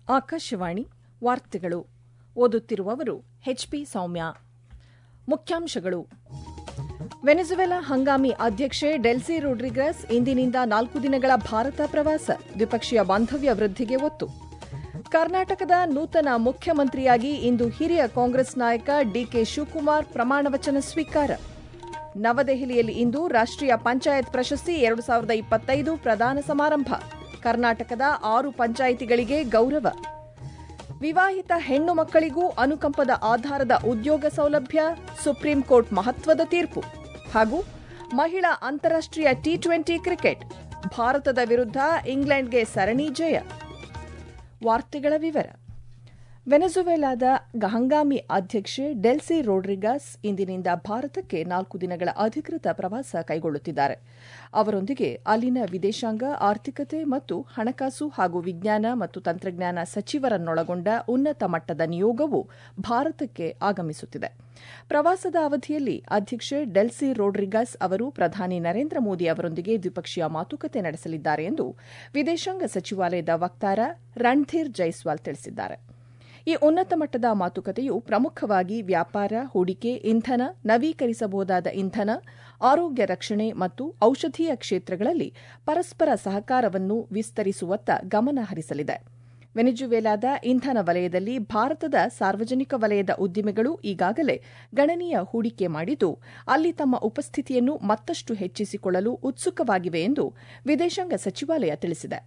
ಆಕಾಶವಾಣಿ ವಾರ್ತೆಗಳು ಓದುತ್ತಿರುವವರು ಎಚ್ಪಿ ಸೌಮ್ಯ ಮುಖ್ಯಾಂಶಗಳು ವೆನೆಜುವೆಲಾ ಹಂಗಾಮಿ ಅಧ್ಯಕ್ಷೆ ಡೆಲ್ಸಿ ರೊಡ್ರಿಗಸ್ ಇಂದಿನಿಂದ ನಾಲ್ಕು ದಿನಗಳ ಭಾರತ ಪ್ರವಾಸ ದ್ವಿಪಕ್ಷೀಯ ಬಾಂಧವ್ಯ ವೃದ್ಧಿಗೆ ಒತ್ತು ಕರ್ನಾಟಕದ ನೂತನ ಮುಖ್ಯಮಂತ್ರಿಯಾಗಿ ಇಂದು ಹಿರಿಯ ಕಾಂಗ್ರೆಸ್ ನಾಯಕ ಡಿಕೆ ಶಿವಕುಮಾರ್ ಪ್ರಮಾಣವಚನ ಸ್ವೀಕಾರ ನವದೆಹಲಿಯಲ್ಲಿ ಇಂದು ರಾಷ್ಟೀಯ ಪಂಚಾಯತ್ ಪ್ರಶಸ್ತಿ ಎರಡು ಸಾವಿರದ ಇಪ್ಪತ್ತೈದು ಪ್ರದಾನ ಸಮಾರಂಭ ಕರ್ನಾಟಕದ ಆರು ಪಂಚಾಯಿತಿಗಳಿಗೆ ಗೌರವ ವಿವಾಹಿತ ಹೆಣ್ಣು ಮಕ್ಕಳಿಗೂ ಅನುಕಂಪದ ಆಧಾರದ ಉದ್ಯೋಗ ಸೌಲಭ್ಯ ಸುಪ್ರೀಂ ಕೋರ್ಟ್ ಮಹತ್ವದ ತೀರ್ಪು ಹಾಗೂ ಮಹಿಳಾ ಅಂತಾರಾಷ್ಟೀಯ ಟಿ ಟ್ವೆಂಟಿ ಕ್ರಿಕೆಟ್ ಭಾರತದ ವಿರುದ್ಧ ಇಂಗ್ಲೆಂಡ್ಗೆ ಸರಣಿ ಜಯ ವಾರ್ತೆಗಳ ವಿವರ ವೆನೆಜುವೆಲಾದ ಹಂಗಾಮಿ ಅಧ್ಯಕ್ಷೆ ಡೆಲ್ಸಿ ರೋಡ್ರಿಗಾಸ್ ಇಂದಿನಿಂದ ಭಾರತಕ್ಕೆ ನಾಲ್ಕು ದಿನಗಳ ಅಧಿಕೃತ ಪ್ರವಾಸ ಕೈಗೊಳ್ಳುತ್ತಿದ್ದಾರೆ ಅವರೊಂದಿಗೆ ಅಲ್ಲಿನ ವಿದೇಶಾಂಗ ಆರ್ಥಿಕತೆ ಮತ್ತು ಹಣಕಾಸು ಹಾಗೂ ವಿಜ್ಞಾನ ಮತ್ತು ತಂತ್ರಜ್ಞಾನ ಸಚಿವರನ್ನೊಳಗೊಂಡ ಉನ್ನತ ಮಟ್ಟದ ನಿಯೋಗವು ಭಾರತಕ್ಕೆ ಆಗಮಿಸುತ್ತಿದೆ ಪ್ರವಾಸದ ಅವಧಿಯಲ್ಲಿ ಅಧ್ಯಕ್ಷೆ ಡೆಲ್ಸಿ ರೋಡ್ರಿಗಾಸ್ ಅವರು ಪ್ರಧಾನಿ ನರೇಂದ್ರ ಮೋದಿ ಅವರೊಂದಿಗೆ ದ್ವಿಪಕ್ಷೀಯ ಮಾತುಕತೆ ನಡೆಸಲಿದ್ದಾರೆ ಎಂದು ವಿದೇಶಾಂಗ ಸಚಿವಾಲಯದ ವಕ್ತಾರ ರಣಧೀರ್ ಜೈಸ್ವಾಲ್ ತಿಳಿಸಿದ್ದಾರೆ ಈ ಉನ್ನತ ಮಟ್ಟದ ಮಾತುಕತೆಯು ಪ್ರಮುಖವಾಗಿ ವ್ಯಾಪಾರ ಹೂಡಿಕೆ ಇಂಧನ ನವೀಕರಿಸಬಹುದಾದ ಇಂಧನ ಆರೋಗ್ಯ ರಕ್ಷಣೆ ಮತ್ತು ಔಷಧೀಯ ಕ್ಷೇತ್ರಗಳಲ್ಲಿ ಪರಸ್ಪರ ಸಹಕಾರವನ್ನು ವಿಸ್ತರಿಸುವತ್ತ ಗಮನ ಹರಿಸಲಿದೆ ವೆನಿಜುವೆಲಾದ ಇಂಧನ ವಲಯದಲ್ಲಿ ಭಾರತದ ಸಾರ್ವಜನಿಕ ವಲಯದ ಉದ್ದಿಮೆಗಳು ಈಗಾಗಲೇ ಗಣನೀಯ ಹೂಡಿಕೆ ಮಾಡಿದ್ದು ಅಲ್ಲಿ ತಮ್ಮ ಉಪಸ್ಥಿತಿಯನ್ನು ಮತ್ತಷ್ಟು ಹೆಚ್ಚಿಸಿಕೊಳ್ಳಲು ಉತ್ಸುಕವಾಗಿವೆ ಎಂದು ವಿದೇಶಾಂಗ ಸಚಿವಾಲಯ ತಿಳಿಸಿದೆ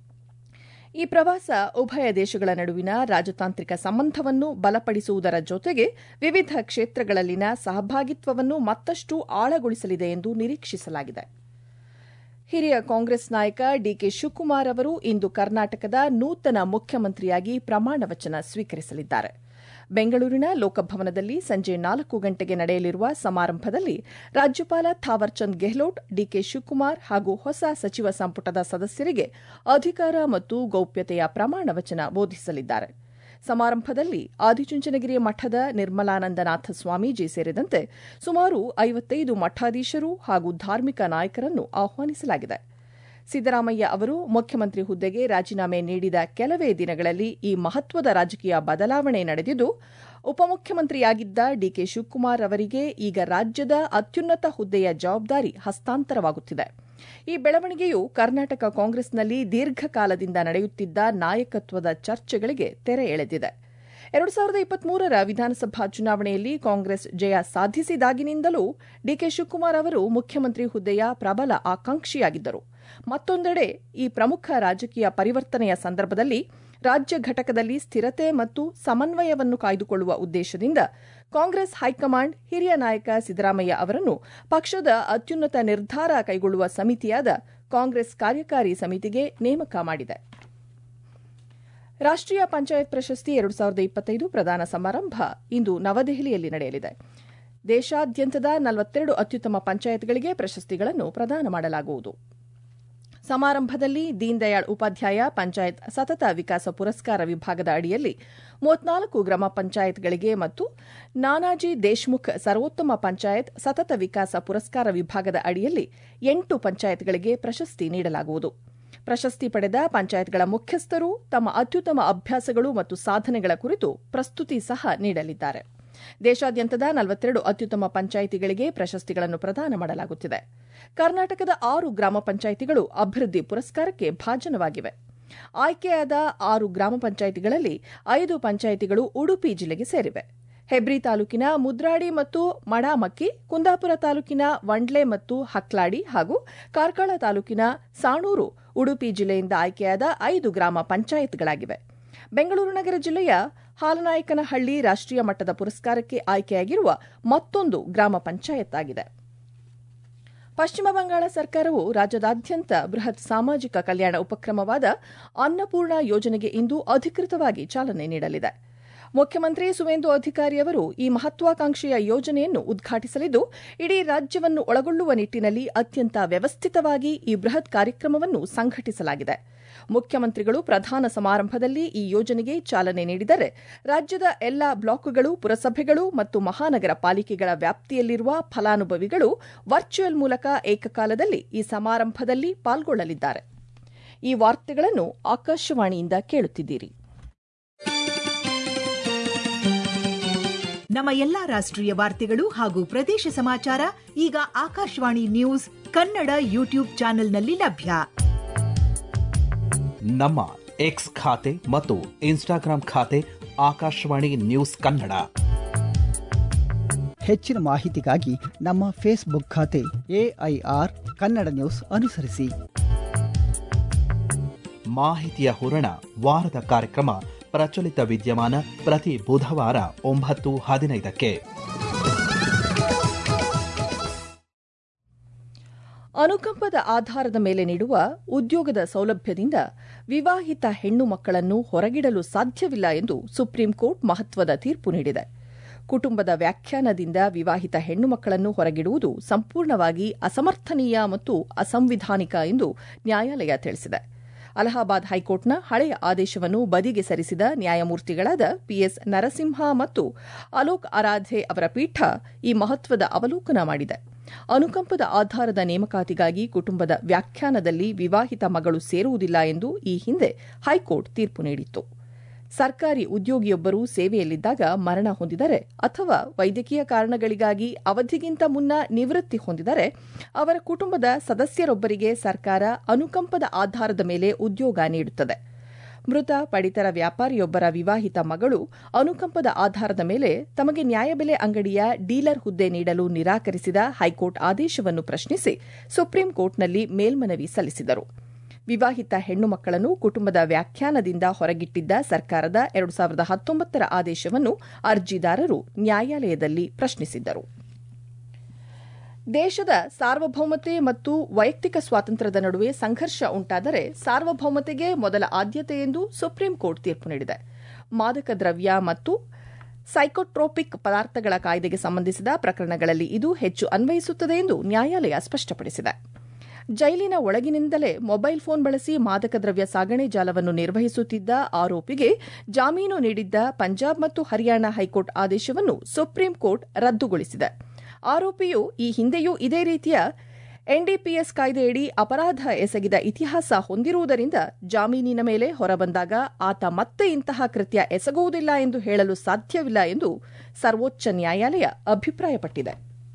ಈ ಪ್ರವಾಸ ಉಭಯ ದೇಶಗಳ ನಡುವಿನ ರಾಜತಾಂತ್ರಿಕ ಸಂಬಂಧವನ್ನು ಬಲಪಡಿಸುವುದರ ಜೊತೆಗೆ ವಿವಿಧ ಕ್ಷೇತ್ರಗಳಲ್ಲಿನ ಸಹಭಾಗಿತ್ವವನ್ನು ಮತ್ತಷ್ಟು ಆಳಗೊಳಿಸಲಿದೆ ಎಂದು ನಿರೀಕ್ಷಿಸಲಾಗಿದೆ ಹಿರಿಯ ಕಾಂಗ್ರೆಸ್ ನಾಯಕ ಡಿಕೆ ಶಿವಕುಮಾರ್ ಅವರು ಇಂದು ಕರ್ನಾಟಕದ ನೂತನ ಮುಖ್ಯಮಂತ್ರಿಯಾಗಿ ಪ್ರಮಾಣ ವಚನ ಸ್ವೀಕರಿಸಲಿದ್ದಾರೆ ಬೆಂಗಳೂರಿನ ಲೋಕಭವನದಲ್ಲಿ ಸಂಜೆ ನಾಲ್ಕು ಗಂಟೆಗೆ ನಡೆಯಲಿರುವ ಸಮಾರಂಭದಲ್ಲಿ ರಾಜ್ಯಪಾಲ ಥಾವರ್ಚಂದ್ ಗೆಹ್ಲೋಟ್ ಡಿಕೆ ಶಿವಕುಮಾರ್ ಹಾಗೂ ಹೊಸ ಸಚಿವ ಸಂಪುಟದ ಸದಸ್ಯರಿಗೆ ಅಧಿಕಾರ ಮತ್ತು ಗೌಪ್ಯತೆಯ ಪ್ರಮಾಣ ವಚನ ಬೋಧಿಸಲಿದ್ದಾರೆ ಸಮಾರಂಭದಲ್ಲಿ ಆದಿಚುಂಚನಗಿರಿ ಮಠದ ನಿರ್ಮಲಾನಂದನಾಥ ಸ್ವಾಮೀಜಿ ಸೇರಿದಂತೆ ಸುಮಾರು ಐವತ್ತೈದು ಮಠಾಧೀಶರು ಹಾಗೂ ಧಾರ್ಮಿಕ ನಾಯಕರನ್ನು ಆಹ್ವಾನಿಸಲಾಗಿದೆ ಸಿದ್ದರಾಮಯ್ಯ ಅವರು ಮುಖ್ಯಮಂತ್ರಿ ಹುದ್ದೆಗೆ ರಾಜೀನಾಮೆ ನೀಡಿದ ಕೆಲವೇ ದಿನಗಳಲ್ಲಿ ಈ ಮಹತ್ವದ ರಾಜಕೀಯ ಬದಲಾವಣೆ ನಡೆದಿದ್ದು ಉಪಮುಖ್ಯಮಂತ್ರಿಯಾಗಿದ್ದ ಡಿಕೆ ಶಿವಕುಮಾರ್ ಅವರಿಗೆ ಈಗ ರಾಜ್ಯದ ಅತ್ಯುನ್ನತ ಹುದ್ದೆಯ ಜವಾಬ್ದಾರಿ ಹಸ್ತಾಂತರವಾಗುತ್ತಿದೆ ಈ ಬೆಳವಣಿಗೆಯು ಕರ್ನಾಟಕ ಕಾಂಗ್ರೆಸ್ನಲ್ಲಿ ದೀರ್ಘಕಾಲದಿಂದ ನಡೆಯುತ್ತಿದ್ದ ನಾಯಕತ್ವದ ಚರ್ಚೆಗಳಿಗೆ ತೆರೆ ಎಳೆದಿದೆ ಎರಡು ಸಾವಿರದ ಇಪ್ಪತ್ಮೂರರ ವಿಧಾನಸಭಾ ಚುನಾವಣೆಯಲ್ಲಿ ಕಾಂಗ್ರೆಸ್ ಜಯ ಸಾಧಿಸಿದಾಗಿನಿಂದಲೂ ಡಿಕೆ ಶಿವಕುಮಾರ್ ಅವರು ಮುಖ್ಯಮಂತ್ರಿ ಹುದ್ದೆಯ ಪ್ರಬಲ ಆಕಾಂಕ್ಷಿಯಾಗಿದ್ದರು ಮತ್ತೊಂದೆಡೆ ಈ ಪ್ರಮುಖ ರಾಜಕೀಯ ಪರಿವರ್ತನೆಯ ಸಂದರ್ಭದಲ್ಲಿ ರಾಜ್ಯ ಘಟಕದಲ್ಲಿ ಸ್ಥಿರತೆ ಮತ್ತು ಸಮನ್ವಯವನ್ನು ಕಾಯ್ದುಕೊಳ್ಳುವ ಉದ್ದೇಶದಿಂದ ಕಾಂಗ್ರೆಸ್ ಹೈಕಮಾಂಡ್ ಹಿರಿಯ ನಾಯಕ ಸಿದ್ದರಾಮಯ್ಯ ಅವರನ್ನು ಪಕ್ಷದ ಅತ್ಯುನ್ನತ ನಿರ್ಧಾರ ಕೈಗೊಳ್ಳುವ ಸಮಿತಿಯಾದ ಕಾಂಗ್ರೆಸ್ ಕಾರ್ಯಕಾರಿ ಸಮಿತಿಗೆ ನೇಮಕ ಮಾಡಿದೆ ರಾಷ್ಟೀಯ ಪಂಚಾಯತ್ ಪ್ರಶಸ್ತಿ ಎರಡು ಸಾವಿರದ ಇಪ್ಪತ್ತೈದು ಪ್ರದಾನ ಸಮಾರಂಭ ಇಂದು ನವದೆಹಲಿಯಲ್ಲಿ ನಡೆಯಲಿದೆ ದೇಶಾದ್ಯಂತದ ನಲವತ್ತೆರಡು ಅತ್ಯುತ್ತಮ ಪಂಚಾಯತ್ಗಳಿಗೆ ಪ್ರಶಸ್ತಿಗಳನ್ನು ಪ್ರದಾನ ಮಾಡಲಾಗುವುದು ಸಮಾರಂಭದಲ್ಲಿ ದೀನ್ ದಯಾಳ್ ಉಪಾಧ್ಯಾಯ ಪಂಚಾಯತ್ ಸತತ ವಿಕಾಸ ಪುರಸ್ಕಾರ ವಿಭಾಗದ ಅಡಿಯಲ್ಲಿ ಮೂವತ್ನಾಲ್ಕು ಗ್ರಾಮ ಪಂಚಾಯತ್ಗಳಿಗೆ ಮತ್ತು ನಾನಾಜಿ ದೇಶ್ಮುಖ್ ಸರ್ವೋತ್ತಮ ಪಂಚಾಯತ್ ಸತತ ವಿಕಾಸ ಪುರಸ್ಕಾರ ವಿಭಾಗದ ಅಡಿಯಲ್ಲಿ ಎಂಟು ಪಂಚಾಯತ್ಗಳಿಗೆ ಪ್ರಶಸ್ತಿ ನೀಡಲಾಗುವುದು ಪ್ರಶಸ್ತಿ ಪಡೆದ ಪಂಚಾಯತ್ಗಳ ಮುಖ್ಯಸ್ಥರು ತಮ್ಮ ಅತ್ಯುತ್ತಮ ಅಭ್ಯಾಸಗಳು ಮತ್ತು ಸಾಧನೆಗಳ ಕುರಿತು ಪ್ರಸ್ತುತಿ ಸಹ ನೀಡಲಿದ್ದಾರೆ ದೇಶಾದ್ಯಂತದ ನಲವತ್ತೆರಡು ಅತ್ಯುತ್ತಮ ಪಂಚಾಯಿತಿಗಳಿಗೆ ಪ್ರಶಸ್ತಿಗಳನ್ನು ಪ್ರದಾನ ಮಾಡಲಾಗುತ್ತಿದೆ ಕರ್ನಾಟಕದ ಆರು ಗ್ರಾಮ ಪಂಚಾಯಿತಿಗಳು ಅಭಿವೃದ್ಧಿ ಪುರಸ್ಕಾರಕ್ಕೆ ಭಾಜನವಾಗಿವೆ ಆಯ್ಕೆಯಾದ ಆರು ಗ್ರಾಮ ಪಂಚಾಯಿತಿಗಳಲ್ಲಿ ಐದು ಪಂಚಾಯಿತಿಗಳು ಉಡುಪಿ ಜಿಲ್ಲೆಗೆ ಸೇರಿವೆ ಹೆಬ್ರಿ ತಾಲೂಕಿನ ಮುದ್ರಾಡಿ ಮತ್ತು ಮಡಾಮಕ್ಕಿ ಕುಂದಾಪುರ ತಾಲೂಕಿನ ವಂಡ್ಲೆ ಮತ್ತು ಹಕ್ಲಾಡಿ ಹಾಗೂ ಕಾರ್ಕಳ ತಾಲೂಕಿನ ಸಾಣೂರು ಉಡುಪಿ ಜಿಲ್ಲೆಯಿಂದ ಆಯ್ಕೆಯಾದ ಐದು ಗ್ರಾಮ ಪಂಚಾಯತ್ಗಳಾಗಿವೆ ಬೆಂಗಳೂರು ನಗರ ಜಿಲ್ಲೆಯ ಹಾಲನಾಯಕನಹಳ್ಳಿ ರಾಷ್ಟೀಯ ಮಟ್ಟದ ಪುರಸ್ಕಾರಕ್ಕೆ ಆಯ್ಕೆಯಾಗಿರುವ ಮತ್ತೊಂದು ಗ್ರಾಮ ಪಂಚಾಯತ್ ಆಗಿದೆ ಪಶ್ಚಿಮ ಬಂಗಾಳ ಸರ್ಕಾರವು ರಾಜ್ಯದಾದ್ಯಂತ ಬೃಹತ್ ಸಾಮಾಜಿಕ ಕಲ್ಯಾಣ ಉಪಕ್ರಮವಾದ ಅನ್ನಪೂರ್ಣ ಯೋಜನೆಗೆ ಇಂದು ಅಧಿಕೃತವಾಗಿ ಚಾಲನೆ ನೀಡಲಿದೆ ಮುಖ್ಯಮಂತ್ರಿ ಸುವೇಂದು ಅಧಿಕಾರಿ ಅವರು ಈ ಮಹತ್ವಾಕಾಂಕ್ಷೆಯ ಯೋಜನೆಯನ್ನು ಉದ್ಘಾಟಿಸಲಿದ್ದು ಇಡೀ ರಾಜ್ಯವನ್ನು ಒಳಗೊಳ್ಳುವ ನಿಟ್ಟಿನಲ್ಲಿ ಅತ್ಯಂತ ವ್ಯವಸ್ಥಿತವಾಗಿ ಈ ಬೃಹತ್ ಕಾರ್ಯಕ್ರಮವನ್ನು ಸಂಘಟಿಸಲಾಗಿದೆ ಮುಖ್ಯಮಂತ್ರಿಗಳು ಪ್ರಧಾನ ಸಮಾರಂಭದಲ್ಲಿ ಈ ಯೋಜನೆಗೆ ಚಾಲನೆ ನೀಡಿದರೆ ರಾಜ್ಯದ ಎಲ್ಲಾ ಬ್ಲಾಕ್ಗಳು ಪುರಸಭೆಗಳು ಮತ್ತು ಮಹಾನಗರ ಪಾಲಿಕೆಗಳ ವ್ಯಾಪ್ತಿಯಲ್ಲಿರುವ ಫಲಾನುಭವಿಗಳು ವರ್ಚುವಲ್ ಮೂಲಕ ಏಕಕಾಲದಲ್ಲಿ ಈ ಸಮಾರಂಭದಲ್ಲಿ ಪಾಲ್ಗೊಳ್ಳಲಿದ್ದಾರೆ ಈ ವಾರ್ತೆಗಳನ್ನು ಆಕಾಶವಾಣಿಯಿಂದ ಕೇಳುತ್ತಿದ್ದೀರಿ ನಮ್ಮ ಎಲ್ಲಾ ರಾಷ್ಟ್ರೀಯ ವಾರ್ತೆಗಳು ಹಾಗೂ ಪ್ರದೇಶ ಸಮಾಚಾರ ಈಗ ಆಕಾಶವಾಣಿ ನ್ಯೂಸ್ ಕನ್ನಡ ಯೂಟ್ಯೂಬ್ ಚಾನೆಲ್ನಲ್ಲಿ ಲಭ್ಯ ನಮ್ಮ ಎಕ್ಸ್ ಖಾತೆ ಮತ್ತು ಇನ್ಸ್ಟಾಗ್ರಾಂ ಖಾತೆ ಆಕಾಶವಾಣಿ ನ್ಯೂಸ್ ಕನ್ನಡ ಹೆಚ್ಚಿನ ಮಾಹಿತಿಗಾಗಿ ನಮ್ಮ ಫೇಸ್ಬುಕ್ ಖಾತೆ ಎಐಆರ್ ಕನ್ನಡ ನ್ಯೂಸ್ ಅನುಸರಿಸಿ ಮಾಹಿತಿಯ ಹೂರಣ ವಾರದ ಕಾರ್ಯಕ್ರಮ ಪ್ರಚಲಿತ ವಿದ್ಯಮಾನ ಪ್ರತಿ ಬುಧವಾರ ಒಂಬತ್ತು ಹದಿನೈದಕ್ಕೆ ಅನುಕಂಪದ ಆಧಾರದ ಮೇಲೆ ನೀಡುವ ಉದ್ಯೋಗದ ಸೌಲಭ್ಯದಿಂದ ವಿವಾಹಿತ ಹೆಣ್ಣು ಮಕ್ಕಳನ್ನು ಹೊರಗಿಡಲು ಸಾಧ್ಯವಿಲ್ಲ ಎಂದು ಸುಪ್ರೀಂ ಕೋರ್ಟ್ ಮಹತ್ವದ ತೀರ್ಪು ನೀಡಿದೆ ಕುಟುಂಬದ ವ್ಯಾಖ್ಯಾನದಿಂದ ವಿವಾಹಿತ ಹೆಣ್ಣು ಮಕ್ಕಳನ್ನು ಹೊರಗಿಡುವುದು ಸಂಪೂರ್ಣವಾಗಿ ಅಸಮರ್ಥನೀಯ ಮತ್ತು ಅಸಂವಿಧಾನಿಕ ಎಂದು ನ್ಯಾಯಾಲಯ ತಿಳಿಸಿದೆ ಅಲಹಾಬಾದ್ ಹೈಕೋರ್ಟ್ನ ಹಳೆಯ ಆದೇಶವನ್ನು ಬದಿಗೆ ಸರಿಸಿದ ನ್ಯಾಯಮೂರ್ತಿಗಳಾದ ಪಿಎಸ್ ನರಸಿಂಹ ಮತ್ತು ಅಲೋಕ್ ಆರಾಧೆ ಅವರ ಪೀಠ ಈ ಮಹತ್ವದ ಅವಲೋಕನ ಮಾಡಿದೆ ಅನುಕಂಪದ ಆಧಾರದ ನೇಮಕಾತಿಗಾಗಿ ಕುಟುಂಬದ ವ್ಯಾಖ್ಯಾನದಲ್ಲಿ ವಿವಾಹಿತ ಮಗಳು ಸೇರುವುದಿಲ್ಲ ಎಂದು ಈ ಹಿಂದೆ ಹೈಕೋರ್ಟ್ ತೀರ್ಪು ನೀಡಿತ್ತು ಸರ್ಕಾರಿ ಉದ್ಯೋಗಿಯೊಬ್ಬರು ಸೇವೆಯಲ್ಲಿದ್ದಾಗ ಮರಣ ಹೊಂದಿದರೆ ಅಥವಾ ವೈದ್ಯಕೀಯ ಕಾರಣಗಳಿಗಾಗಿ ಅವಧಿಗಿಂತ ಮುನ್ನ ನಿವೃತ್ತಿ ಹೊಂದಿದರೆ ಅವರ ಕುಟುಂಬದ ಸದಸ್ಯರೊಬ್ಬರಿಗೆ ಸರ್ಕಾರ ಅನುಕಂಪದ ಆಧಾರದ ಮೇಲೆ ಉದ್ಯೋಗ ನೀಡುತ್ತದೆ ಮೃತ ಪಡಿತರ ವ್ಯಾಪಾರಿಯೊಬ್ಬರ ವಿವಾಹಿತ ಮಗಳು ಅನುಕಂಪದ ಆಧಾರದ ಮೇಲೆ ತಮಗೆ ನ್ಯಾಯಬೆಲೆ ಅಂಗಡಿಯ ಡೀಲರ್ ಹುದ್ದೆ ನೀಡಲು ನಿರಾಕರಿಸಿದ ಹೈಕೋರ್ಟ್ ಆದೇಶವನ್ನು ಪ್ರಶ್ನಿಸಿ ಸುಪ್ರೀಂ ಕೋರ್ಟ್ನಲ್ಲಿ ಮೇಲ್ಮನವಿ ಸಲ್ಲಿಸಿದರು ವಿವಾಹಿತ ಹೆಣ್ಣು ಮಕ್ಕಳನ್ನು ಕುಟುಂಬದ ವ್ಯಾಖ್ಯಾನದಿಂದ ಹೊರಗಿಟ್ಟಿದ್ದ ಸರ್ಕಾರದ ಎರಡು ಸಾವಿರದ ಹತ್ತೊಂಬತ್ತರ ಆದೇಶವನ್ನು ಅರ್ಜಿದಾರರು ನ್ಯಾಯಾಲಯದಲ್ಲಿ ಪ್ರಶ್ನಿಸಿದ್ದರು ದೇಶದ ಸಾರ್ವಭೌಮತೆ ಮತ್ತು ವೈಯಕ್ತಿಕ ಸ್ವಾತಂತ್ರ್ಯದ ನಡುವೆ ಸಂಘರ್ಷ ಉಂಟಾದರೆ ಸಾರ್ವಭೌಮತೆಗೆ ಮೊದಲ ಆದ್ಯತೆ ಎಂದು ಸುಪ್ರೀಂ ಕೋರ್ಟ್ ತೀರ್ಪು ನೀಡಿದೆ ಮಾದಕ ದ್ರವ್ಯ ಮತ್ತು ಸೈಕೋಟ್ರೋಪಿಕ್ ಪದಾರ್ಥಗಳ ಕಾಯ್ದೆಗೆ ಸಂಬಂಧಿಸಿದ ಪ್ರಕರಣಗಳಲ್ಲಿ ಇದು ಹೆಚ್ಚು ಅನ್ವಯಿಸುತ್ತದೆ ಎಂದು ನ್ಯಾಯಾಲಯ ಸ್ಪಷ್ಟಪಡಿಸಿದೆ ಜೈಲಿನ ಒಳಗಿನಿಂದಲೇ ಮೊಬೈಲ್ ಫೋನ್ ಬಳಸಿ ಮಾದಕ ದ್ರವ್ಯ ಸಾಗಣೆ ಜಾಲವನ್ನು ನಿರ್ವಹಿಸುತ್ತಿದ್ದ ಆರೋಪಿಗೆ ಜಾಮೀನು ನೀಡಿದ್ದ ಪಂಜಾಬ್ ಮತ್ತು ಹರಿಯಾಣ ಹೈಕೋರ್ಟ್ ಆದೇಶವನ್ನು ಸುಪ್ರೀಂ ಕೋರ್ಟ್ ರದ್ದುಗೊಳಿಸಿದೆ ಆರೋಪಿಯು ಈ ಹಿಂದೆಯೂ ಇದೇ ರೀತಿಯ ಎನ್ಡಿಪಿಎಸ್ ಕಾಯ್ದೆಯಡಿ ಅಪರಾಧ ಎಸಗಿದ ಇತಿಹಾಸ ಹೊಂದಿರುವುದರಿಂದ ಜಾಮೀನಿನ ಮೇಲೆ ಹೊರಬಂದಾಗ ಆತ ಮತ್ತೆ ಇಂತಹ ಕೃತ್ಯ ಎಸಗುವುದಿಲ್ಲ ಎಂದು ಹೇಳಲು ಸಾಧ್ಯವಿಲ್ಲ ಎಂದು ಸರ್ವೋಚ್ಚ ನ್ಯಾಯಾಲಯ ಅಭಿಪ್ರಾಯಪಟ್ಟಿದೆ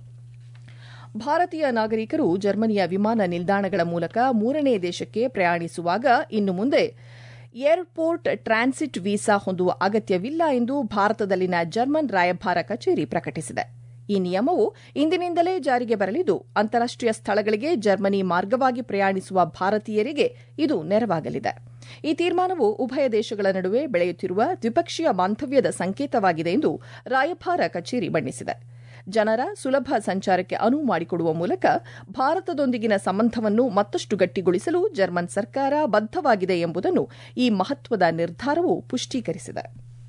ಭಾರತೀಯ ನಾಗರಿಕರು ಜರ್ಮನಿಯ ವಿಮಾನ ನಿಲ್ದಾಣಗಳ ಮೂಲಕ ಮೂರನೇ ದೇಶಕ್ಕೆ ಪ್ರಯಾಣಿಸುವಾಗ ಇನ್ನು ಮುಂದೆ ಏರ್ಪೋರ್ಟ್ ಟ್ರಾನ್ಸಿಟ್ ವೀಸಾ ಹೊಂದುವ ಅಗತ್ಯವಿಲ್ಲ ಎಂದು ಭಾರತದಲ್ಲಿನ ಜರ್ಮನ್ ರಾಯಭಾರ ಕಚೇರಿ ಪ್ರಕಟಿಸಿದೆ ಈ ನಿಯಮವು ಇಂದಿನಿಂದಲೇ ಜಾರಿಗೆ ಬರಲಿದ್ದು ಅಂತಾರಾಷ್ಟೀಯ ಸ್ಥಳಗಳಿಗೆ ಜರ್ಮನಿ ಮಾರ್ಗವಾಗಿ ಪ್ರಯಾಣಿಸುವ ಭಾರತೀಯರಿಗೆ ಇದು ನೆರವಾಗಲಿದೆ ಈ ತೀರ್ಮಾನವು ಉಭಯ ದೇಶಗಳ ನಡುವೆ ಬೆಳೆಯುತ್ತಿರುವ ದ್ವಿಪಕ್ಷೀಯ ಬಾಂಧವ್ಯದ ಸಂಕೇತವಾಗಿದೆ ಎಂದು ರಾಯಭಾರ ಕಚೇರಿ ಬಣ್ಣಿಸಿದೆ ಜನರ ಸುಲಭ ಸಂಚಾರಕ್ಕೆ ಅನುವು ಮಾಡಿಕೊಡುವ ಮೂಲಕ ಭಾರತದೊಂದಿಗಿನ ಸಂಬಂಧವನ್ನು ಮತ್ತಷ್ಟು ಗಟ್ಟಿಗೊಳಿಸಲು ಜರ್ಮನ್ ಸರ್ಕಾರ ಬದ್ದವಾಗಿದೆ ಎಂಬುದನ್ನು ಈ ಮಹತ್ವದ ನಿರ್ಧಾರವು ಪುಷ್ಟೀಕರಿಸಿದೆ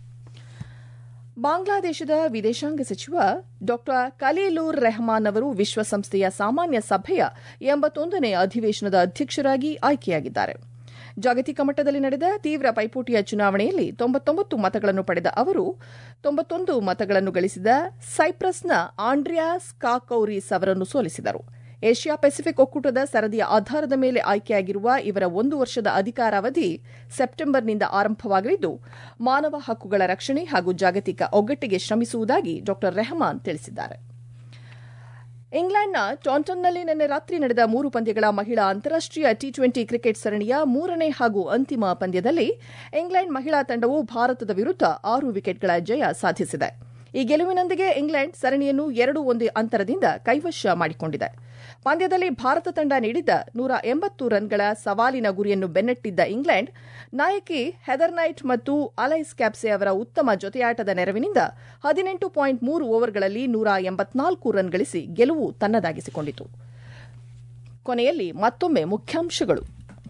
ಬಾಂಗ್ಲಾದೇಶದ ವಿದೇಶಾಂಗ ಸಚಿವ ಡಾ ಖಲೀಲೂರ್ ರೆಹಮಾನ್ ಅವರು ವಿಶ್ವಸಂಸ್ಥೆಯ ಸಾಮಾನ್ಯ ಸಭೆಯ ಎಂಬತ್ತೊಂದನೇ ಅಧಿವೇಶನದ ಅಧ್ಯಕ್ಷರಾಗಿ ಆಯ್ಕೆಯಾಗಿದ್ದಾರೆ ಜಾಗತಿಕ ಮಟ್ಟದಲ್ಲಿ ನಡೆದ ತೀವ್ರ ಪೈಪೋಟಿಯ ಚುನಾವಣೆಯಲ್ಲಿ ತೊಂಬತ್ತೊಂಬತ್ತು ಮತಗಳನ್ನು ಪಡೆದ ಅವರು ತೊಂಬತ್ತೊಂದು ಮತಗಳನ್ನು ಗಳಿಸಿದ ಸೈಪ್ರಸ್ನ ಆಂಡ್ರಿಯಾಸ್ ಕಾಕೌರಿಸ್ ಅವರನ್ನು ಸೋಲಿಸಿದರು ಏಷ್ಯಾ ಪೆಸಿಫಿಕ್ ಒಕ್ಕೂಟದ ಸರದಿಯ ಆಧಾರದ ಮೇಲೆ ಆಯ್ಕೆಯಾಗಿರುವ ಇವರ ಒಂದು ವರ್ಷದ ಅಧಿಕಾರಾವಧಿ ಸೆಪ್ಟೆಂಬರ್ನಿಂದ ಆರಂಭವಾಗಲಿದ್ದು ಮಾನವ ಹಕ್ಕುಗಳ ರಕ್ಷಣೆ ಹಾಗೂ ಜಾಗತಿಕ ಒಗ್ಗಟ್ಟಿಗೆ ಶ್ರಮಿಸುವುದಾಗಿ ಡಾ ರೆಹಮಾನ್ ತಿಳಿಸಿದ್ದಾರೆ ಇಂಗ್ಲೆಂಡ್ನ ಟಾಂಟನ್ನಲ್ಲಿ ನಿನ್ನೆ ರಾತ್ರಿ ನಡೆದ ಮೂರು ಪಂದ್ಯಗಳ ಮಹಿಳಾ ಅಂತಾರಾಷ್ಟೀಯ ಟಿ ಟ್ವೆಂಟಿ ಕ್ರಿಕೆಟ್ ಸರಣಿಯ ಮೂರನೇ ಹಾಗೂ ಅಂತಿಮ ಪಂದ್ಯದಲ್ಲಿ ಇಂಗ್ಲೆಂಡ್ ಮಹಿಳಾ ತಂಡವು ಭಾರತದ ವಿರುದ್ಧ ಆರು ವಿಕೆಟ್ಗಳ ಜಯ ಸಾಧಿಸಿದೆ ಈ ಗೆಲುವಿನೊಂದಿಗೆ ಇಂಗ್ಲೆಂಡ್ ಸರಣಿಯನ್ನು ಎರಡು ಒಂದು ಅಂತರದಿಂದ ಕೈವಶ ಮಾಡಿಕೊಂಡಿದೆ ಪಂದ್ಯದಲ್ಲಿ ಭಾರತ ತಂಡ ನೀಡಿದ್ದ ನೂರ ಎಂಬತ್ತು ರನ್ಗಳ ಸವಾಲಿನ ಗುರಿಯನ್ನು ಬೆನ್ನಟ್ಟಿದ್ದ ಇಂಗ್ಲೆಂಡ್ ನಾಯಕಿ ಹೆದರ್ ನೈಟ್ ಮತ್ತು ಅಲೈಸ್ ಕ್ಯಾಪ್ಸೆ ಅವರ ಉತ್ತಮ ಜೊತೆಯಾಟದ ನೆರವಿನಿಂದ ಹದಿನೆಂಟು ಪಾಯಿಂಟ್ ಮೂರು ಓವರ್ಗಳಲ್ಲಿ ನೂರ ಎಂಬತ್ನಾಲ್ಕು ರನ್ ಗಳಿಸಿ ಗೆಲುವು ತನ್ನದಾಗಿಸಿಕೊಂಡಿತು ಕೊನೆಯಲ್ಲಿ ಮತ್ತೊಮ್ಮೆ ಮುಖ್ಯಾಂಶಗಳು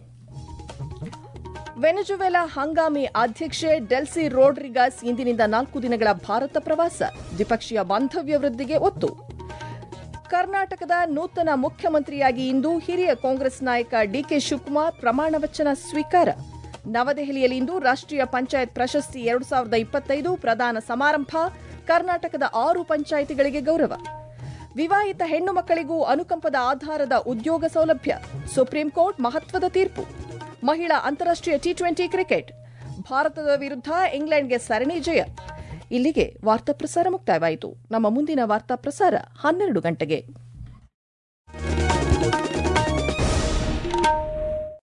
ವೆನೆಜುವೆಲಾ ಹಂಗಾಮಿ ಅಧ್ಯಕ್ಷೆ ಡೆಲ್ಸಿ ರೋಡ್ರಿಗಾಸ್ ಇಂದಿನಿಂದ ನಾಲ್ಕು ದಿನಗಳ ಭಾರತ ಪ್ರವಾಸ ದ್ವಿಪಕ್ಷೀಯ ಬಾಂಧವ್ಯ ವೃದ್ಧಿಗೆ ಒತ್ತು ಕರ್ನಾಟಕದ ನೂತನ ಮುಖ್ಯಮಂತ್ರಿಯಾಗಿ ಇಂದು ಹಿರಿಯ ಕಾಂಗ್ರೆಸ್ ನಾಯಕ ಡಿಕೆ ಶಿವಕುಮಾರ್ ಪ್ರಮಾಣ ವಚನ ಸ್ವೀಕಾರ ನವದೆಹಲಿಯಲ್ಲಿಂದು ರಾಷ್ಟ್ರೀಯ ಪಂಚಾಯತ್ ಪ್ರಶಸ್ತಿ ಎರಡು ಸಾವಿರದ ಇಪ್ಪತ್ತೈದು ಪ್ರದಾನ ಸಮಾರಂಭ ಕರ್ನಾಟಕದ ಆರು ಪಂಚಾಯಿತಿಗಳಿಗೆ ಗೌರವ ವಿವಾಹಿತ ಹೆಣ್ಣು ಮಕ್ಕಳಿಗೂ ಅನುಕಂಪದ ಆಧಾರದ ಉದ್ಯೋಗ ಸೌಲಭ್ಯ ಸುಪ್ರೀಂ ಕೋರ್ಟ್ ಮಹತ್ವದ ತೀರ್ಪು ಮಹಿಳಾ ಅಂತಾರಾಷ್ಟೀಯ ಟಿ ಟ್ವೆಂಟಿ ಕ್ರಿಕೆಟ್ ಭಾರತದ ವಿರುದ್ಧ ಇಂಗ್ಲೆಂಡ್ಗೆ ಸರಣಿ ಜಯ ಇಲ್ಲಿಗೆ ವಾರ್ತಾ ಪ್ರಸಾರ ಮುಕ್ತಾಯವಾಯಿತು ನಮ್ಮ ಮುಂದಿನ ವಾರ್ತಾ ಪ್ರಸಾರ ಹನ್ನೆರಡು ಗಂಟೆಗೆ